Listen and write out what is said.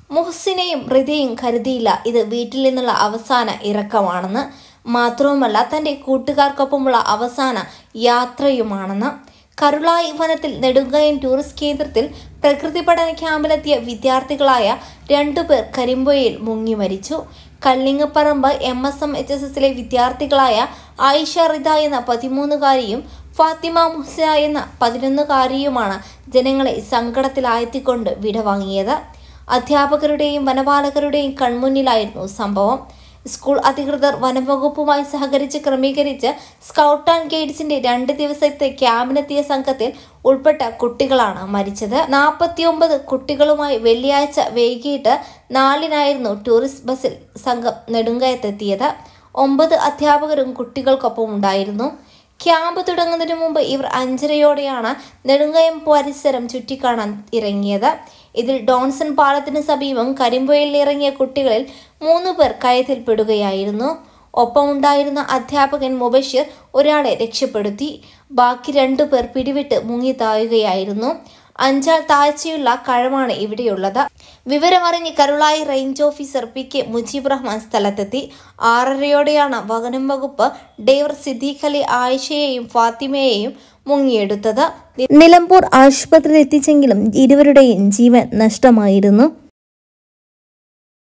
മുഹസിനെയും ഹൃദയും കരുതിയില്ല ഇത് വീട്ടിൽ നിന്നുള്ള അവസാന ഇറക്കമാണെന്ന് മാത്രവുമല്ല തന്റെ കൂട്ടുകാർക്കൊപ്പമുള്ള അവസാന യാത്രയുമാണെന്ന് കരുളായി വനത്തിൽ നെടുങ്കയം ടൂറിസ്റ്റ് കേന്ദ്രത്തിൽ പ്രകൃതി പഠന ക്യാമ്പിലെത്തിയ വിദ്യാർത്ഥികളായ രണ്ടുപേർ കരിമ്പൊയിൽ മുങ്ങി മരിച്ചു Kallingaparamba M S M H S എസിലെ വിദ്യാർത്ഥികളായ ആയിഷ റിദ എന്ന പതിമൂന്നുകാരിയും ഫാത്തിമ മുഹ്സ എന്ന പതിനൊന്നുകാരിയുമാണ് ജനങ്ങളെ സങ്കടത്തിലാഴ്ത്തിക്കൊണ്ട് വിടവാങ്ങിയത് അധ്യാപകരുടെയും വനപാലകരുടെയും കൺമുന്നിലായിരുന്നു സംഭവം സ്കൂൾ അധികൃതർ വനംവകുപ്പുമായി സഹകരിച്ച് ക്രമീകരിച്ച് സ്കൗട്ട് ആൻഡ് ഗൈഡ്സിന്റെ രണ്ട് ദിവസത്തെ ക്യാമ്പിനെത്തിയ സംഘത്തിൽ ഉൾപ്പെട്ട കുട്ടികളാണ് മരിച്ചത് നാൽപ്പത്തിയൊമ്പത് കുട്ടികളുമായി വെള്ളിയാഴ്ച വൈകിട്ട് നാലിനായിരുന്നു ടൂറിസ്റ്റ് ബസ്സിൽ സംഘം നെടുങ്കയത്തെത്തിയത് ഒമ്പത് അധ്യാപകരും കുട്ടികൾക്കൊപ്പം ഉണ്ടായിരുന്നു ക്യാമ്പ് തുടങ്ങുന്നതിന് മുമ്പ് ഇവർ അഞ്ചരയോടെയാണ് നെടുങ്കയം പരിസരം ചുറ്റിക്കാണാൻ ഇറങ്ങിയത് ഇതിൽ ഡോൺസൺ പാലത്തിന് സമീപം കരിമ്പൊയിൽ ഇറങ്ങിയ കുട്ടികളിൽ മൂന്ന് പേർ കയത്തിൽപ്പെടുകയായിരുന്നു ഒപ്പമുണ്ടായിരുന്ന അധ്യാപകൻ മുബഷിർ ഒരാളെ രക്ഷപ്പെടുത്തി ബാക്കി രണ്ടു പേർ പിടിവിട്ട് മുങ്ങി താഴുകയായിരുന്നു അഞ്ചാൾ താഴ്ചയുള്ള കഴമാണ് ഇവിടെയുള്ളത് വിവരമറിഞ്ഞ് Karulai range officer P K Mujeeb Rahman സ്ഥലത്തെത്തി ആറരയോടെയാണ് വനം വകുപ്പ് ഡേവർ സിദ്ദീഖ് അലി ആയിഷയെയും ഫാത്തിമയെയും മുങ്ങിയെടുത്തത് നിലമ്പൂർ ആശുപത്രിയിൽ എത്തിച്ചെങ്കിലും ഇരുവരുടെയും ജീവൻ നഷ്ടമായിരുന്നു